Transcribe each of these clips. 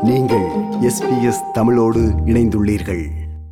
நீங்கள் எஸ்பிஎஸ் தமிழோடு இணைந்துள்ளீர்கள்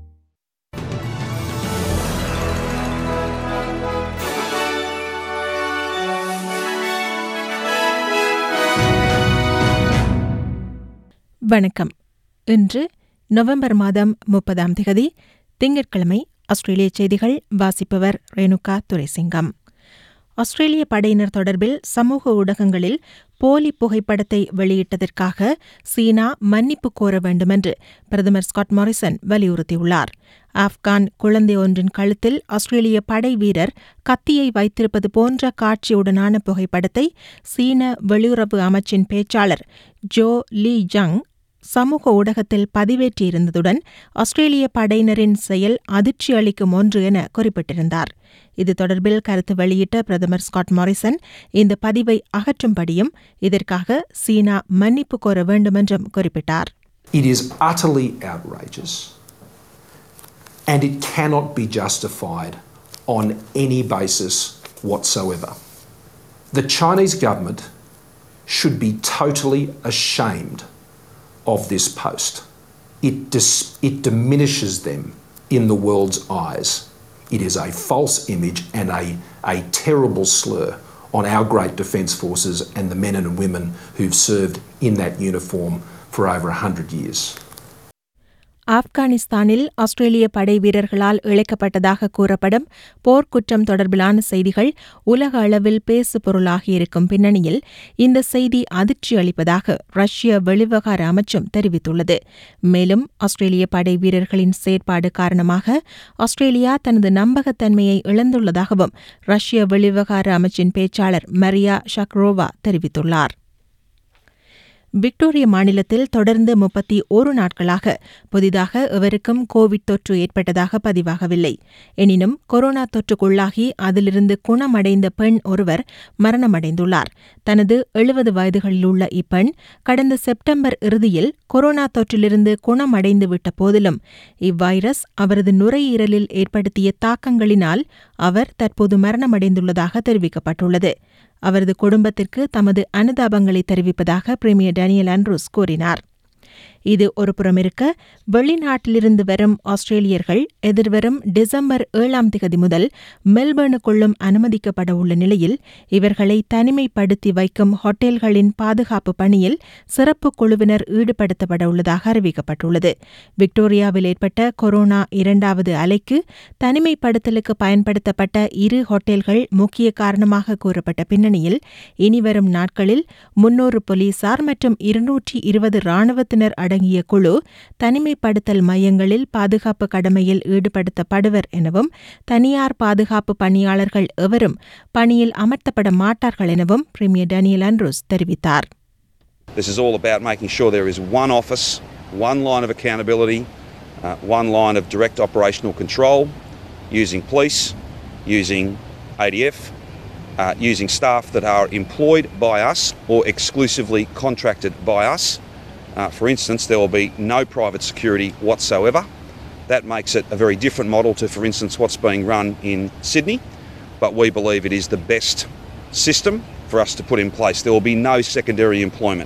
வணக்கம் இன்று நவம்பர் மாதம் முப்பதாம் திகதி திங்கட்கிழமை ஆஸ்திரேலிய செய்திகள் வாசிப்பவர் ரேணுகா துரைசிங்கம் ஆஸ்திரேலிய படையினர் தொடர்பில் சமூக ஊடகங்களில் போலி புகைப்படத்தை வெளியிட்டதற்காக சீனா மன்னிப்பு கோர வேண்டுமென்று பிரதமர் ஸ்காட் மாரிசன் வலியுறுத்தியுள்ளார் ஆப்கான் குழந்தை ஒன்றின் கழுத்தில் ஆஸ்திரேலிய படை வீரர் கத்தியை வைத்திருப்பது போன்ற காட்சியுடனான புகைப்படத்தை சீன வெளியுறவு அமைச்சின் பேச்சாளர் ஜோ லீ ஜங் சமூக ஊடகத்தில் பதிவேற்றியிருந்ததுடன் ஆஸ்திரேலிய படையினரின் செயல் அதிர்ச்சி அளிக்கும் ஒன்று என குறிப்பிட்டிருந்தார் இது தொடர்பில் கருத்து வெளியிட்ட பிரதமர் ஸ்காட் மாரிசன் இந்த பதிவை அகற்றும்படியும் இதற்காக சீனா மன்னிப்பு கோர வேண்டுமென்றும் குறிப்பிட்டார் It is utterly outrageous and it cannot be justified on any basis whatsoever. The Chinese government should be totally ashamed of this post. It, dis- it diminishes them in the world's eyes. It is a false image and a, a terrible slur on our great defence forces and the men and women who've served in that uniform for over 100 years. ஆப்கானிஸ்தானில் ஆஸ்திரேலிய படை வீரர்களால் இழைக்கப்பட்டதாக கூறப்படும் போர்க்குற்றம் தொடர்பிலான செய்திகள் உலக அளவில் பேசு பொருளாகியிருக்கும் பின்னணியில் இந்த செய்தி அதிர்ச்சி அளிப்பதாக ரஷ்ய வெளிவகார அமைச்சும் தெரிவித்துள்ளது மேலும் ஆஸ்திரேலிய படை வீரர்களின் செயற்பாடு காரணமாக ஆஸ்திரேலியா தனது நம்பகத்தன்மையை இழந்துள்ளதாகவும் ரஷ்ய வெளிவகார அமைச்சின் பேச்சாளர் மரியா ஷக்ரோவா தெரிவித்துள்ளார் விக்டோரிய மாநிலத்தில் தொடர்ந்து முப்பத்தி ஒரு நாட்களாக புதிதாக எவருக்கும் கோவிட் தொற்று ஏற்பட்டதாக பதிவாகவில்லை எனினும் கொரோனா தொற்றுக்குள்ளாகி அதிலிருந்து குணமடைந்த பெண் ஒருவர் மரணமடைந்துள்ளார் தனது எழுபது வயதுகளில் உள்ள இப்பெண் கடந்த செப்டம்பர் இறுதியில் கொரோனா தொற்றிலிருந்து குணமடைந்து விட்ட போதிலும் இவ்வைரஸ் அவரது நுரையீரலில் ஏற்படுத்திய தாக்கங்களினால் அவர் தற்போது மரணமடைந்துள்ளதாக தெரிவிக்கப்பட்டுள்ளது அவரது குடும்பத்திற்கு தமது அனுதாபங்களை தெரிவிப்பதாக பிரீமியர் டேனியல் ஆண்ட்ரூஸ் கூறினார் இது ஒருபுறம் இருக்க வெளிநாட்டிலிருந்து வரும் ஆஸ்திரேலியர்கள் எதிர்வரும் டிசம்பர் ஏழாம் திகதி முதல் மெல்பர்னுக்குள்ளும் அனுமதிக்கப்பட உள்ள நிலையில் இவர்களை தனிமைப்படுத்தி வைக்கும் ஹோட்டல்களின் பாதுகாப்பு பணியில் சிறப்பு குழுவினர் ஈடுபடுத்தப்பட உள்ளதாக அறிவிக்கப்பட்டுள்ளது விக்டோரியாவில் ஏற்பட்ட கொரோனா இரண்டாவது அலைக்கு தனிமைப்படுத்தலுக்கு பயன்படுத்தப்பட்ட இரு ஹோட்டல்கள் முக்கிய காரணமாக கூறப்பட்ட பின்னணியில் இனிவரும் நாட்களில் முன்னூறு போலீசார் மற்றும் இருநூற்றி இருபது ராணுவத்தினர் அடங்கிய குழு தனிமைப்படுத்தல் மையங்களில் பாதுகாப்பு கடமையில் ஈடுபடுத்தப்படுவர் எனவும் தனியார் பாதுகாப்பு பணியாளர்கள் எவரும் பணியில் அமர்த்தப்பட மாட்டார்கள் எனவும் பிரீமியர் டேனியல் ஆண்ட்ரூஸ் தெரிவித்தார் This is all about making sure there is one office, one line of accountability, uh, one line of direct operational control, using police, using ADF, uh, using staff that are employed by us or exclusively contracted by us. Uh, for instance, there will be no private security whatsoever. That makes it a very different model to, for instance, what's being run in Sydney. But we believe it is the best system for us to put in place. There will be no secondary employment.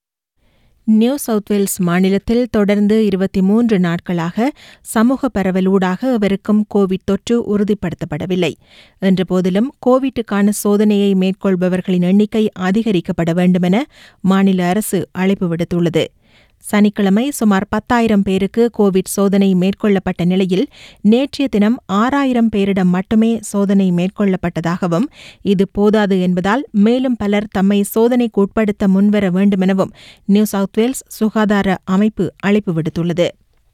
New South Wales மாநிலத்தில் தொடர்ந்து இருபத்தி மூன்று நாட்களாக சமூக பரவலூடாக அவருக்கும் Covid தொற்று உறுதிப்படுத்தப்படவில்லை என்ற போதிலும் கோவிட்டுக்கான சோதனையை மேற்கொள்பவர்களின் எண்ணிக்கை அதிகரிக்கப்பட வேண்டுமென மாநில அரசு அழைப்பு விடுத்துள்ளது சனிக்கிழமை சுமார் பத்தாயிரம் பேருக்கு கோவிட் சோதனை மேற்கொள்ளப்பட்ட நிலையில் நேற்றைய தினம் ஆறாயிரம் பேரிடம் மட்டுமே சோதனை மேற்கொள்ளப்பட்டதாகவும் இது போதாது என்பதால் மேலும் பலர் தம்மை சோதனைக்கு உட்படுத்த முன்வர வேண்டுமெனவும் நியூ சவுத் வேல்ஸ் சுகாதார அமைப்பு அழைப்பு விடுத்துள்ளது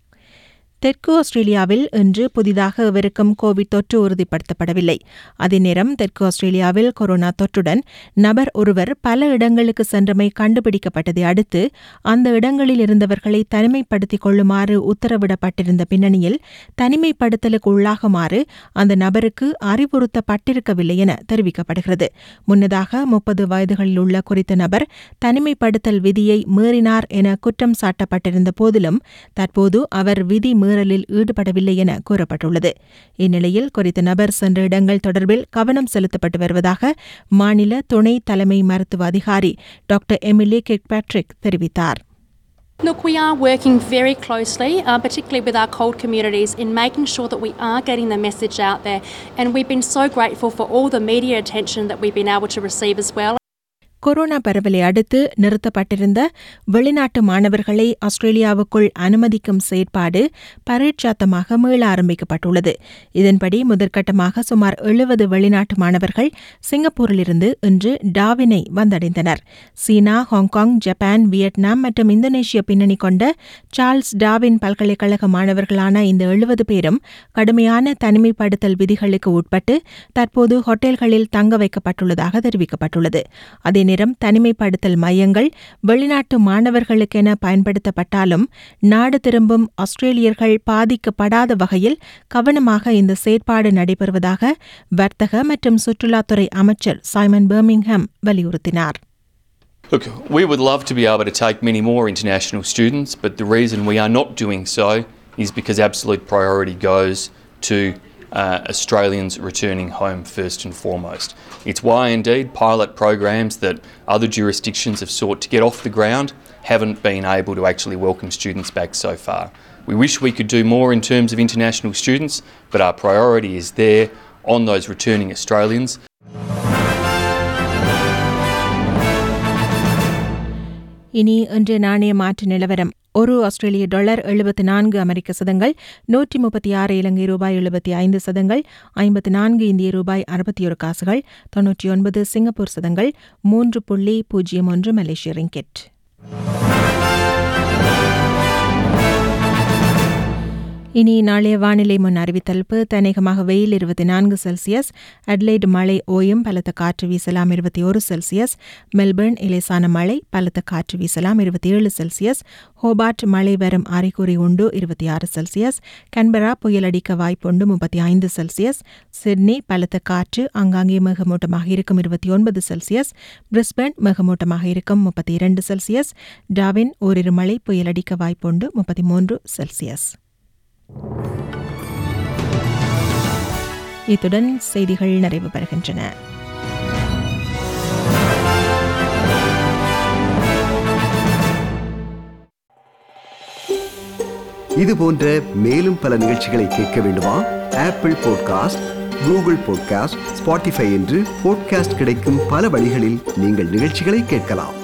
தெற்கு ஆஸ்திரேலியாவில் இன்று புதிதாக எவருக்கும் கோவிட் தொற்று உறுதிப்படுத்தப்படவில்லை அதே நேரம் தெற்கு ஆஸ்திரேலியாவில் கொரோனா தொற்றுடன் நபர் ஒருவர் பல இடங்களுக்கு சென்றமை கண்டுபிடிக்கப்பட்டதை அடுத்து அந்த இடங்களில் இருந்தவர்களை தனிமைப்படுத்திக் கொள்ளுமாறு உத்தரவிடப்பட்டிருந்த பின்னணியில் தனிமைப்படுத்தலுக்கு உள்ளாகுமாறு அந்த நபருக்கு அறிவுறுத்தப்பட்டிருக்கவில்லை என தெரிவிக்கப்படுகிறது முன்னதாக முப்பது வயதுகளில் உள்ள குறித்த நபர் தனிமைப்படுத்தல் விதியை மீறினார் என குற்றம் சாட்டப்பட்டிருந்த போதிலும் தற்போது அவர் விதி மீறலில் ஈடுபடவில்லை என கூறப்பட்டுள்ளது இந்நிலையில் குறித்த நபர் சென்ற இடங்கள் தொடர்பில் கவனம் செலுத்தப்பட்டு வருவதாக மாநில துணை தலைமை மருத்துவ அதிகாரி டாக்டர் எமிலி கிர்க்பேட்ரிக் தெரிவித்தார் Look, we are working very closely, uh, particularly with our cold communities, in making sure that we are getting the message out there. And we've been so grateful for all the media attention that we've been able to receive as well. Corona பரவலை அடுத்து நிறுத்தப்பட்டிருந்த வெளிநாட்டு மாணவர்களை ஆஸ்திரேலியாவுக்குள் அனுமதிக்கும் செயற்பாடு பரீட்சாத்தமாக மீள ஆரம்பிக்கப்பட்டுள்ளது இதன்படி முதற்கட்டமாக சுமார் எழுபது வெளிநாட்டு மாணவர்கள் சிங்கப்பூரிலிருந்து இன்று டாவினை வந்தடைந்தனர் சீனா ஹாங்காங் ஜப்பான் வியட்நாம் மற்றும் இந்தோனேஷிய பின்னணி கொண்ட சார்ல்ஸ் டாவின் பல்கலைக்கழக மாணவர்களான இந்த எழுபது பேரும் கடுமையான தனிமைப்படுத்தல் விதிகளுக்கு உட்பட்டு தற்போது ஹோட்டல்களில் தங்க வைக்கப்பட்டுள்ளதாக தெரிவிக்கப்பட்டுள்ளது அதே நேரம் தனிமைப்படுத்தல் மையங்கள் வெளிநாட்டு மாணவர்களுக்கென பயன்படுத்தப்பட்டாலும் நாடு திரும்பும் ஆஸ்திரேலியர்கள் பாதிக்கப்படாத வகையில் கவனமாக இந்த செயற்பாடு நடைபெறுவதாக வர்த்தக மற்றும் சுற்றுலாத்துறை அமைச்சர் சைமன் பர்மிங்ஹாம் வலியுறுத்தினார் Look, we would love to be able to take many more international students, but the reason we are not doing so is because absolute priority goes to uh, Australians returning home first and foremost. It's why, indeed, pilot programs that other jurisdictions have sought to get off the ground haven't been able to actually welcome students back so far. We wish we could do more in terms of international students, but our priority is there on those returning Australians. இனி இன்று நாணய மாற்று நிலவரம் ஒரு ஆஸ்திரேலிய dollar எழுபத்தி நான்கு அமெரிக்க சதங்கள் நூற்றி முப்பத்தி ஆறு இலங்கை ரூபாய் எழுபத்தி ஐந்து சதங்கள் ஐம்பத்தி நான்கு இந்திய ரூபாய் அறுபத்தி ஒரு காசுகள் தொன்னூற்றி ஒன்பது சிங்கப்பூர் சதங்கள் மூன்று புள்ளி பூஜ்ஜியம் ஒன்று மலேசிய ரிங்கெட் இனி நாளைய வானிலை முன் அறிவித்தல்பு தனேகமாக வெயில் இருபத்தி நான்கு செல்சியஸ் அட்லைடு மழை ஓயும் பலத்த காற்று வீசலாம் இருபத்தி ஒரு செல்சியஸ் மெல்பர்ன் இலேசான மழை பலத்த காற்று வீசலாம் இருபத்தி ஏழு செல்சியஸ் ஹோபார்ட் மழை வரும் அறிகுறி உண்டு இருபத்தி ஆறு செல்சியஸ் கன்பரா புயல் அடிக்க வாய்ப்புண்டு முப்பத்தி ஐந்து செல்சியஸ் சிட்னி பலத்த காற்று ஆங்காங்கே மேகமூட்டமாக இருக்கும் இருபத்தி ஒன்பது செல்சியஸ் பிரிஸ்பர்ன் மேகமூட்டமாக இருக்கும் முப்பத்தி இரண்டு செல்சியஸ் டாவின் ஓரிரு மழை புயல் அடிக்க வாய்ப்புண்டு முப்பத்தி மூன்று செல்சியஸ் இத்துடன் செய்திகள் நிறைவு பெறுகின்றன இது போன்ற மேலும் பல நிகழ்ச்சிகளை கேட்க வேண்டுமா Apple podcast Google podcast Spotify என்று பாட்காஸ்ட் கிடைக்கும் பல வழிகளில் நீங்கள் நிகழ்ச்சிகளை கேட்கலாம்